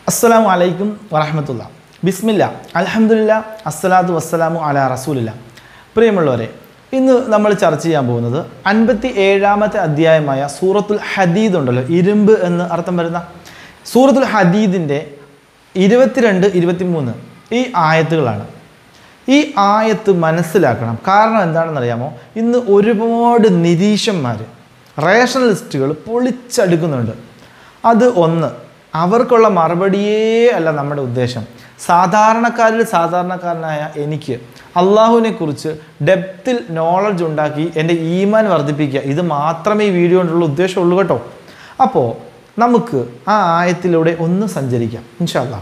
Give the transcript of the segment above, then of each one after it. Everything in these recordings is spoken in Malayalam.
അസ്സലാമു അലൈക്കും വറഹമത്തുള്ള ബിസ്മില്ല അലഹമുല്ല അസ്സലാത്തു വസ്സലാമു അല റസൂലില്ല പ്രിയമുള്ളവരെ ഇന്ന് നമ്മൾ ചർച്ച ചെയ്യാൻ പോകുന്നത് അൻപത്തി ഏഴാമത്തെ അധ്യായമായ സൂറത്തുൽ ഹദീദ് ഉണ്ടല്ലോ ഇരുമ്പ് എന്ന് അർത്ഥം വരുന്ന സൂറത്തുൽ ഹദീദിൻ്റെ ഇരുപത്തിരണ്ട് ഇരുപത്തിമൂന്ന് ഈ ആയത്തുകളാണ് ഈ ആയത്ത് മനസ്സിലാക്കണം കാരണം എന്താണെന്ന് അറിയാമോ ഇന്ന് ഒരുപാട് നിരീശന്മാർ റേഷണലിസ്റ്റുകൾ പൊളിച്ചടുക്കുന്നുണ്ട് അത് ഒന്ന് അവർക്കുള്ള മറുപടിയേ അല്ല നമ്മുടെ ഉദ്ദേശം സാധാരണക്കാരിൽ സാധാരണക്കാരനായ എനിക്ക് അള്ളാഹുവിനെ കുറിച്ച് ഡെപ്തിൽ നോളജ് ഉണ്ടാക്കി എൻ്റെ ഈമാൻ വർദ്ധിപ്പിക്കുക ഇത് മാത്രമേ ഈ വീഡിയോ കൊണ്ടുള്ള ഉദ്ദേശമുള്ളൂ കേട്ടോ അപ്പോൾ നമുക്ക് ആ ആയത്തിലൂടെ ഒന്ന് സഞ്ചരിക്കാം ഇൻഷാല്ലാ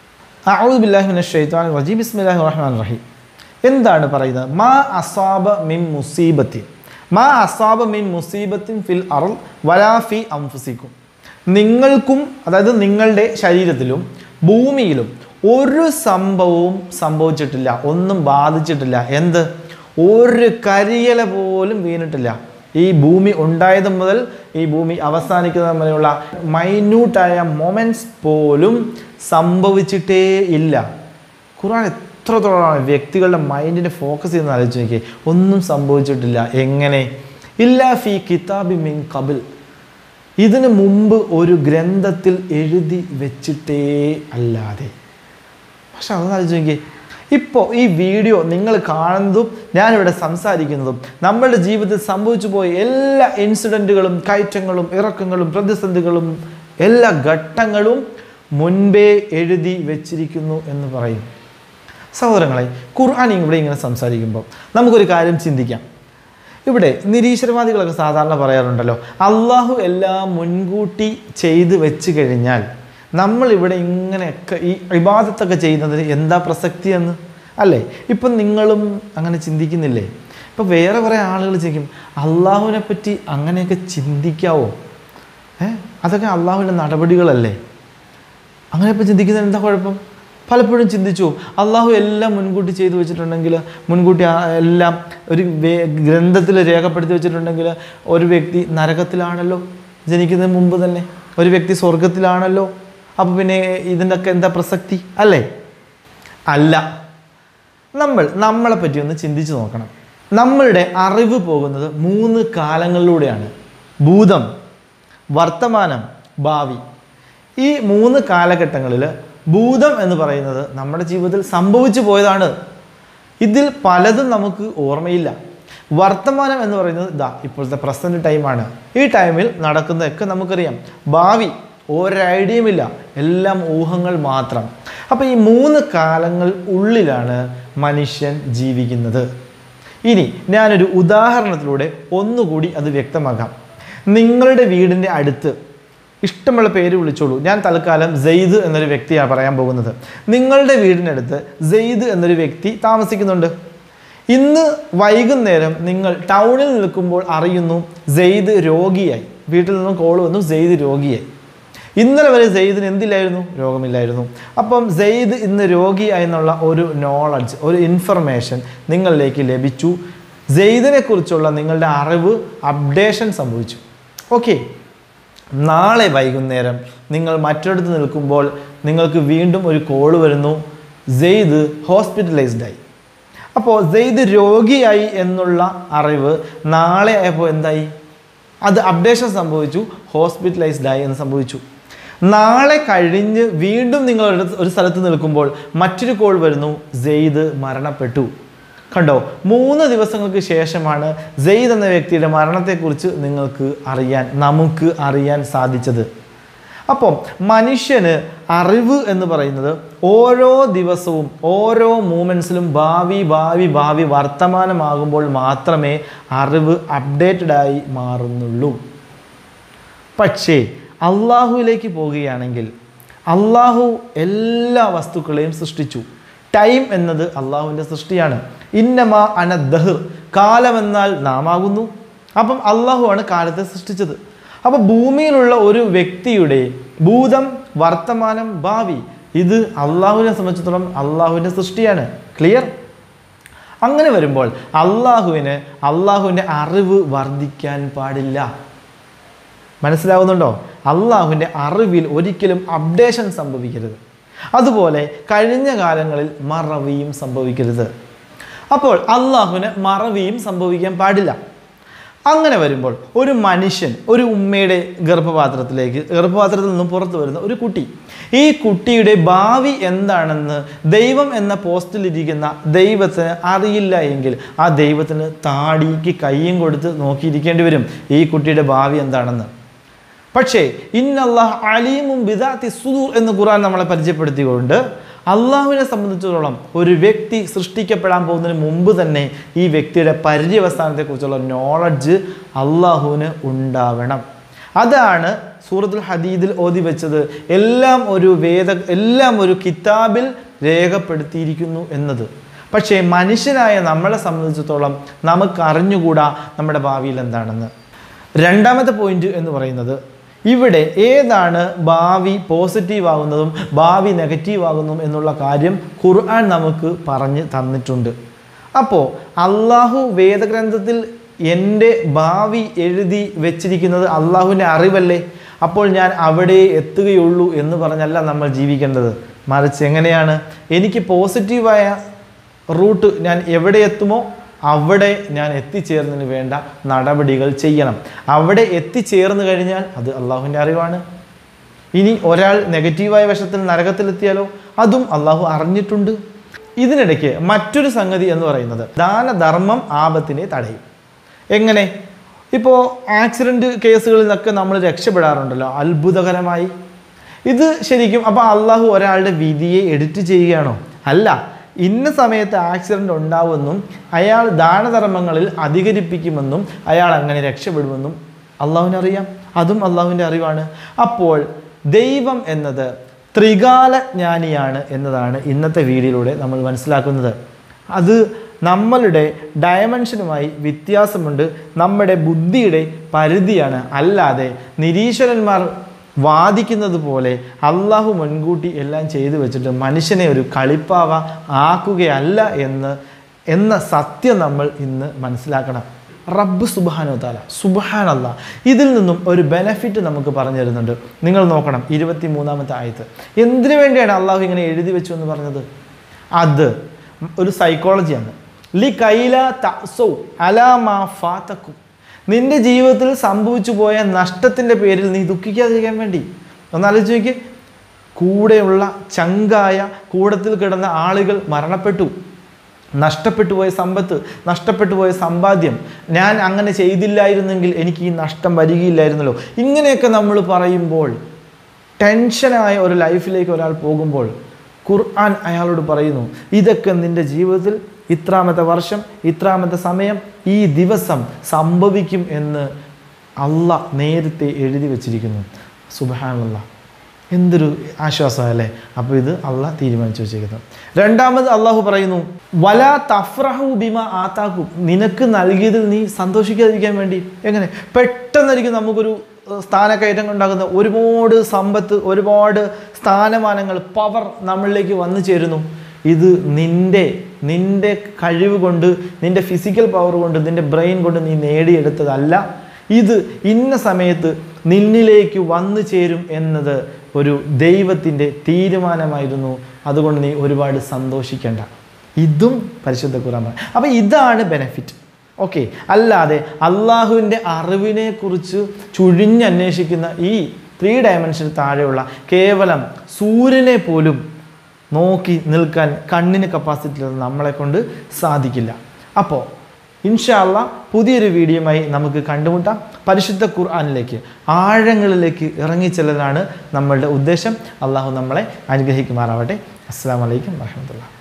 അഊദു ബില്ലാഹി മിനശ് ശൈത്വാനിർ റജീം ബിസ്മില്ലാഹിർ റഹ്മാനിർ റഹീം എന്താണ് പറയുന്നത് മാ അസാബ മിൻ മുസീബത്തിൻ മാ അസാബ മിൻ മുസീബത്തിൻ ഫിൽ അറുൾ വലാ ഫി അംഫുസിക്കും നിങ്ങൾക്കും അതായത് നിങ്ങളുടെ ശരീരത്തിലും ഭൂമിയിലും ഒരു സംഭവവും സംഭവിച്ചിട്ടില്ല ഒന്നും ബാധിച്ചിട്ടില്ല എന്ത് ഒരു കരിയല പോലും വീണിട്ടില്ല ഈ ഭൂമി ഉണ്ടായത് മുതൽ ഈ ഭൂമി അവസാനിക്കുന്നത് വരെയുള്ള മൈന്യൂട്ടായ മൊമെൻറ്റ്സ് പോലും സംഭവിച്ചിട്ടേ ഇല്ല ഖുർആൻ എത്രത്തോളമാണ് വ്യക്തികളുടെ മൈൻഡിനെ ഫോക്കസ് ചെയ്യുന്ന ആലോചിച്ച് നോക്കിയേ ഒന്നും സംഭവിച്ചിട്ടില്ല എങ്ങനെ ഇല്ല ഫി കിതാബി മിൻ കബിൽ ഇതിനു മുമ്പ് ഒരു ഗ്രന്ഥത്തിൽ എഴുതി വെച്ചിട്ടേ അല്ലാതെ പക്ഷെ അതൊന്ന് ആലോചിച്ച് നോക്കിയേ ഇപ്പോൾ ഈ വീഡിയോ നിങ്ങൾ കാണുന്നതും ഞാനിവിടെ സംസാരിക്കുന്നതും നമ്മളുടെ ജീവിതത്തിൽ സംഭവിച്ചു പോയ എല്ലാ ഇൻസിഡൻറ്റുകളും കയറ്റങ്ങളും ഇറക്കങ്ങളും പ്രതിസന്ധികളും എല്ലാ ഘട്ടങ്ങളും മുൻപേ എഴുതി വെച്ചിരിക്കുന്നു എന്ന് പറയും സഹോദരങ്ങളെ ഖുർആൻ ഇവിടെ ഇങ്ങനെ സംസാരിക്കുമ്പോൾ നമുക്കൊരു കാര്യം ചിന്തിക്കാം ഇവിടെ നിരീശ്വരവാദികളൊക്കെ സാധാരണ പറയാറുണ്ടല്ലോ അള്ളാഹു എല്ലാം മുൻകൂട്ടി ചെയ്ത് വെച്ച് കഴിഞ്ഞാൽ നമ്മൾ ഇവിടെ ഇങ്ങനെയൊക്കെ ഈ ഇബാദത്തൊക്കെ ചെയ്യുന്നതിന് എന്താ പ്രസക്തി എന്ന് അല്ലേ ഇപ്പം നിങ്ങളും അങ്ങനെ ചിന്തിക്കുന്നില്ലേ ഇപ്പം വേറെ കുറേ ആളുകൾ ചിന്തിക്കും അള്ളാഹുവിനെ പറ്റി അങ്ങനെയൊക്കെ ചിന്തിക്കാവോ ഏ അതൊക്കെ അള്ളാഹുവിൻ്റെ നടപടികളല്ലേ അങ്ങനെ ഇപ്പം ചിന്തിക്കുന്നതിന് എന്താ കുഴപ്പം പലപ്പോഴും ചിന്തിച്ചു അള്ളാഹു എല്ലാം മുൻകൂട്ടി ചെയ്തു വെച്ചിട്ടുണ്ടെങ്കിൽ മുൻകൂട്ടി ആ എല്ലാം ഒരു ഗ്രന്ഥത്തിൽ രേഖപ്പെടുത്തി വെച്ചിട്ടുണ്ടെങ്കിൽ ഒരു വ്യക്തി നരകത്തിലാണല്ലോ ജനിക്കുന്നതിന് മുമ്പ് തന്നെ ഒരു വ്യക്തി സ്വർഗത്തിലാണല്ലോ അപ്പോൾ പിന്നെ ഇതിൻ്റെ ഒക്കെ എന്താ പ്രസക്തി അല്ലേ അല്ല നമ്മൾ നമ്മളെ പറ്റി ഒന്ന് ചിന്തിച്ച് നോക്കണം നമ്മളുടെ അറിവ് പോകുന്നത് മൂന്ന് കാലങ്ങളിലൂടെയാണ് ഭൂതം വർത്തമാനം ഭാവി ഈ മൂന്ന് കാലഘട്ടങ്ങളിൽ ഭൂതം എന്ന് പറയുന്നത് നമ്മുടെ ജീവിതത്തിൽ സംഭവിച്ചു പോയതാണ് ഇതിൽ പലതും നമുക്ക് ഓർമ്മയില്ല വർത്തമാനം എന്ന് പറയുന്നത് ഇതാ ഇപ്പോഴത്തെ പ്രസൻറ്റ് ടൈമാണ് ഈ ടൈമിൽ നടക്കുന്നതൊക്കെ നമുക്കറിയാം ഭാവി ഒരു ഐഡിയയുമില്ല എല്ലാം ഊഹങ്ങൾ മാത്രം അപ്പോൾ ഈ മൂന്ന് കാലങ്ങൾ ഉള്ളിലാണ് മനുഷ്യൻ ജീവിക്കുന്നത് ഇനി ഞാനൊരു ഉദാഹരണത്തിലൂടെ ഒന്നുകൂടി അത് വ്യക്തമാക്കാം നിങ്ങളുടെ വീടിൻ്റെ അടുത്ത് ഇഷ്ടമുള്ള പേര് വിളിച്ചോളൂ ഞാൻ തൽക്കാലം സെയ്ദ് എന്നൊരു വ്യക്തിയാണ് പറയാൻ പോകുന്നത് നിങ്ങളുടെ വീടിനടുത്ത് സെയ്ദ് എന്നൊരു വ്യക്തി താമസിക്കുന്നുണ്ട് ഇന്ന് വൈകുന്നേരം നിങ്ങൾ ടൗണിൽ നിൽക്കുമ്പോൾ അറിയുന്നു സെയ്ദ് രോഗിയായി വീട്ടിൽ നിന്നും കോൾ വന്നു സെയ്ദ് രോഗിയായി ഇന്നലെ വരെ സെയ്ദിന് എന്തില്ലായിരുന്നു രോഗമില്ലായിരുന്നു അപ്പം സെയ്ദ് ഇന്ന് രോഗിയായി എന്നുള്ള ഒരു നോളജ് ഒരു ഇൻഫർമേഷൻ നിങ്ങളിലേക്ക് ലഭിച്ചു സെയ്ദിനെ കുറിച്ചുള്ള നിങ്ങളുടെ അറിവ് അപ്ഡേഷൻ സംഭവിച്ചു ഓക്കെ നാളെ വൈകുന്നേരം നിങ്ങൾ മറ്റൊരിടത്ത് നിൽക്കുമ്പോൾ നിങ്ങൾക്ക് വീണ്ടും ഒരു കോള് വരുന്നു സെയ്ദ് ഹോസ്പിറ്റലൈസ്ഡായി അപ്പോൾ സെയ്ദ് രോഗിയായി എന്നുള്ള അറിവ് നാളെ ആയപ്പോൾ എന്തായി അത് അപ്ഡേഷൻ സംഭവിച്ചു ഹോസ്പിറ്റലൈസ്ഡായി എന്ന് സംഭവിച്ചു നാളെ കഴിഞ്ഞ് വീണ്ടും നിങ്ങൾ ഒരു സ്ഥലത്ത് നിൽക്കുമ്പോൾ മറ്റൊരു കോൾ വരുന്നു സെയ്ദ് മരണപ്പെട്ടു കണ്ടോ മൂന്ന് ദിവസങ്ങൾക്ക് ശേഷമാണ് സെയ്ദ് എന്ന വ്യക്തിയുടെ മരണത്തെക്കുറിച്ച് നിങ്ങൾക്ക് അറിയാൻ നമുക്ക് അറിയാൻ സാധിച്ചത് അപ്പം മനുഷ്യന് അറിവ് എന്ന് പറയുന്നത് ഓരോ ദിവസവും ഓരോ മൂമെൻറ്റ്സിലും ഭാവി ഭാവി ഭാവി വർത്തമാനമാകുമ്പോൾ മാത്രമേ അറിവ് അപ്ഡേറ്റഡായി മാറുന്നുള്ളൂ പക്ഷേ അള്ളാഹുവിലേക്ക് പോവുകയാണെങ്കിൽ അള്ളാഹു എല്ലാ വസ്തുക്കളെയും സൃഷ്ടിച്ചു ടൈം എന്നത് അള്ളാഹുവിൻ്റെ സൃഷ്ടിയാണ് ഇന്നമാ അന ദഹർ കാലമെന്നാൽ നാം ആകുന്നു അപ്പം അള്ളാഹുവാണ് കാലത്തെ സൃഷ്ടിച്ചത് അപ്പം ഭൂമിയിലുള്ള ഒരു വ്യക്തിയുടെ ഭൂതം വർത്തമാനം ഭാവി ഇത് അള്ളാഹുവിനെ സംബന്ധിച്ചിടത്തോളം അള്ളാഹുവിൻ്റെ സൃഷ്ടിയാണ് ക്ലിയർ അങ്ങനെ വരുമ്പോൾ അള്ളാഹുവിന് അള്ളാഹുവിൻ്റെ അറിവ് വർദ്ധിക്കാൻ പാടില്ല മനസ്സിലാവുന്നുണ്ടോ അള്ളാഹുവിൻ്റെ അറിവിൽ ഒരിക്കലും അപ്ഡേഷൻ സംഭവിക്കരുത് അതുപോലെ കഴിഞ്ഞ കാലങ്ങളിൽ മറവിയും സംഭവിക്കരുത് അപ്പോൾ അള്ളാഹുവിന് മറവിയും സംഭവിക്കാൻ പാടില്ല അങ്ങനെ വരുമ്പോൾ ഒരു മനുഷ്യൻ ഒരു ഉമ്മയുടെ ഗർഭപാത്രത്തിലേക്ക് ഗർഭപാത്രത്തിൽ നിന്നും പുറത്തു വരുന്ന ഒരു കുട്ടി ഈ കുട്ടിയുടെ ഭാവി എന്താണെന്ന് ദൈവം എന്ന പോസ്റ്റിലിരിക്കുന്ന ദൈവത്തിന് അറിയില്ല എങ്കിൽ ആ ദൈവത്തിന് താടിക്ക് കയ്യും കൊടുത്ത് നോക്കിയിരിക്കേണ്ടി വരും ഈ കുട്ടിയുടെ ഭാവി എന്താണെന്ന് പക്ഷേ ഇന്നല്ലാഹ് അലീമും ബിദാത്തി സുദൂർ എന്ന് ഖുർആൻ നമ്മളെ പരിചയപ്പെടുത്തിക്കൊണ്ട് അള്ളാഹുവിനെ സംബന്ധിച്ചിടത്തോളം ഒരു വ്യക്തി സൃഷ്ടിക്കപ്പെടാൻ പോകുന്നതിന് മുമ്പ് തന്നെ ഈ വ്യക്തിയുടെ പര്യവസാനത്തെക്കുറിച്ചുള്ള നോളജ് അള്ളാഹുവിന് ഉണ്ടാവണം അതാണ് സൂറത്തുൽ ഹദീദിൽ ഓതി വെച്ചത് എല്ലാം ഒരു വേദ എല്ലാം ഒരു കിതാബിൽ രേഖപ്പെടുത്തിയിരിക്കുന്നു എന്നത് പക്ഷേ മനുഷ്യനായ നമ്മളെ സംബന്ധിച്ചിടത്തോളം നമുക്ക് അറിഞ്ഞുകൂടാ നമ്മുടെ ഭാവിയിൽ എന്താണെന്ന് രണ്ടാമത്തെ പോയിന്റ് എന്ന് പറയുന്നത് ഇവിടെ ഏതാണ് ഭാവി പോസിറ്റീവ് ആകുന്നതും ഭാവി നെഗറ്റീവ് ആകുന്നതും എന്നുള്ള കാര്യം ഖുർആൻ നമുക്ക് പറഞ്ഞ് തന്നിട്ടുണ്ട് അപ്പോൾ അള്ളാഹു വേദഗ്രന്ഥത്തിൽ എൻ്റെ ഭാവി എഴുതി വെച്ചിരിക്കുന്നത് അള്ളാഹുവിൻ്റെ അറിവല്ലേ അപ്പോൾ ഞാൻ അവിടെ എത്തുകയുള്ളൂ എന്ന് പറഞ്ഞല്ല നമ്മൾ ജീവിക്കേണ്ടത് മറിച്ച് എങ്ങനെയാണ് എനിക്ക് പോസിറ്റീവായ റൂട്ട് ഞാൻ എവിടെ എത്തുമോ അവിടെ ഞാൻ എത്തിച്ചേർന്നതിന് വേണ്ട നടപടികൾ ചെയ്യണം അവിടെ എത്തിച്ചേർന്ന് കഴിഞ്ഞാൽ അത് അള്ളാഹുവിൻ്റെ അറിവാണ് ഇനി ഒരാൾ നെഗറ്റീവായ വശത്തിൽ നരകത്തിലെത്തിയാലോ അതും അള്ളാഹു അറിഞ്ഞിട്ടുണ്ട് ഇതിനിടയ്ക്ക് മറ്റൊരു സംഗതി എന്ന് പറയുന്നത് ദാനധർമ്മം ആപത്തിനെ തടയും എങ്ങനെ ഇപ്പോൾ ആക്സിഡൻറ്റ് കേസുകളിൽ നിന്നൊക്കെ നമ്മൾ രക്ഷപ്പെടാറുണ്ടല്ലോ അത്ഭുതകരമായി ഇത് ശരിക്കും അപ്പോൾ അള്ളാഹു ഒരാളുടെ വിധിയെ എഡിറ്റ് ചെയ്യുകയാണോ അല്ല ഇന്ന സമയത്ത് ആക്സിഡൻ്റ് ഉണ്ടാവുമെന്നും അയാൾ ദാനധർമ്മങ്ങളിൽ അധികരിപ്പിക്കുമെന്നും അയാൾ അങ്ങനെ രക്ഷപ്പെടുമെന്നും അള്ളാഹുവിനറിയാം അതും അള്ളാഹുവിൻ്റെ അറിവാണ് അപ്പോൾ ദൈവം എന്നത് ത്രികാലജ്ഞാനിയാണ് എന്നതാണ് ഇന്നത്തെ വീഡിയോയിലൂടെ നമ്മൾ മനസ്സിലാക്കുന്നത് അത് നമ്മളുടെ ഡയമെൻഷനുമായി വ്യത്യാസമുണ്ട് നമ്മുടെ ബുദ്ധിയുടെ പരിധിയാണ് അല്ലാതെ നിരീശ്വരന്മാർ വാദിക്കുന്നത് പോലെ അള്ളാഹു മുൻകൂട്ടി എല്ലാം ചെയ്തു വെച്ചിട്ട് മനുഷ്യനെ ഒരു കളിപ്പാവ ആക്കുകയല്ല എന്ന് എന്ന സത്യം നമ്മൾ ഇന്ന് മനസ്സിലാക്കണം റബ്ബ് സുബാനോ താല സുബാൻ അല്ല ഇതിൽ നിന്നും ഒരു ബെനഫിറ്റ് നമുക്ക് പറഞ്ഞു തരുന്നുണ്ട് നിങ്ങൾ നോക്കണം ഇരുപത്തി മൂന്നാമത്തെ ആയത്ത് എന്തിനു വേണ്ടിയാണ് അള്ളാഹു ഇങ്ങനെ എഴുതി വെച്ചു എന്ന് പറഞ്ഞത് അത് ഒരു സൈക്കോളജിയാണ് ലി കൈല തസൗ അലാമാ ഫാത്തക്കും നിന്റെ ജീവിതത്തിൽ സംഭവിച്ചു പോയ നഷ്ടത്തിൻ്റെ പേരിൽ നീ ദുഃഖിക്കാതിരിക്കാൻ വേണ്ടി ഒന്നാലോചിച്ച് നോക്കി കൂടെയുള്ള ചങ്കായ കൂടത്തിൽ കിടന്ന ആളുകൾ മരണപ്പെട്ടു നഷ്ടപ്പെട്ടു പോയ സമ്പത്ത് നഷ്ടപ്പെട്ടു പോയ സമ്പാദ്യം ഞാൻ അങ്ങനെ ചെയ്തില്ലായിരുന്നെങ്കിൽ എനിക്ക് ഈ നഷ്ടം വരികയില്ലായിരുന്നല്ലോ ഇങ്ങനെയൊക്കെ നമ്മൾ പറയുമ്പോൾ ടെൻഷനായ ഒരു ലൈഫിലേക്ക് ഒരാൾ പോകുമ്പോൾ ഖുർആൻ അയാളോട് പറയുന്നു ഇതൊക്കെ നിൻ്റെ ജീവിതത്തിൽ ഇത്രാമത്തെ വർഷം ഇത്രാമത്തെ സമയം ഈ ദിവസം സംഭവിക്കും എന്ന് അല്ല നേരത്തെ എഴുതി വച്ചിരിക്കുന്നു സുബഹാനുള്ള എന്തൊരു ആശ്വാസമല്ലേ അപ്പോൾ ഇത് അള്ളാഹ് തീരുമാനിച്ചു വെച്ചേക്കുന്നത് രണ്ടാമത് അള്ളാഹു പറയുന്നു വല തഫ്രഹു ബിമ ആത്താക്കു നിനക്ക് നൽകിയതിൽ നീ സന്തോഷിക്കാതിരിക്കാൻ വേണ്ടി എങ്ങനെ പെട്ടെന്നായിരിക്കും നമുക്കൊരു ഏഹ്, സ്ഥാനക്കയറ്റം ഉണ്ടാകുന്ന ഒരുപാട് സമ്പത്ത് ഒരുപാട് സ്ഥാനമാനങ്ങൾ പവർ നമ്മളിലേക്ക് വന്നു ചേരുന്നു ഇത് നിൻ്റെ നിൻ്റെ കഴിവ് കൊണ്ട് നിൻ്റെ ഫിസിക്കൽ പവർ കൊണ്ട് നിൻ്റെ ബ്രെയിൻ കൊണ്ട് നീ നേടിയെടുത്തതല്ല ഇത് ഇന്ന സമയത്ത് നിന്നിലേക്ക് വന്നു ചേരും എന്നത് ഒരു ദൈവത്തിൻ്റെ തീരുമാനമായിരുന്നു അതുകൊണ്ട് നീ ഒരുപാട് സന്തോഷിക്കേണ്ട ഇതും പരിശുദ്ധ ഖുറാൻ പറയും അപ്പോൾ ഇതാണ് ബെനഫിറ്റ് ഓക്കെ അല്ലാതെ അള്ളാഹുവിൻ്റെ അറിവിനെക്കുറിച്ച് ചുഴിഞ്ഞന്വേഷിക്കുന്ന ഈ ത്രീ ഡയമെൻഷൻ താഴെയുള്ള കേവലം സൂര്യനെ പോലും നോക്കി നിൽക്കാൻ കണ്ണിന് കപ്പാസിറ്റി ഉള്ള നമ്മളെ കൊണ്ട് സാധിക്കില്ല അപ്പോൾ ഇൻഷാല്ല പുതിയൊരു വീഡിയോയുമായി നമുക്ക് കണ്ടുമുട്ടാം പരിശുദ്ധ ഖുർആാനിലേക്ക് ആഴങ്ങളിലേക്ക് ഇറങ്ങിച്ചെല്ലലാണ് നമ്മളുടെ ഉദ്ദേശം അള്ളാഹു നമ്മളെ അനുഗ്രഹിക്കുമാറാവട്ടെ അസ്സാം വലൈക്കും വാഹമത്തുള്ള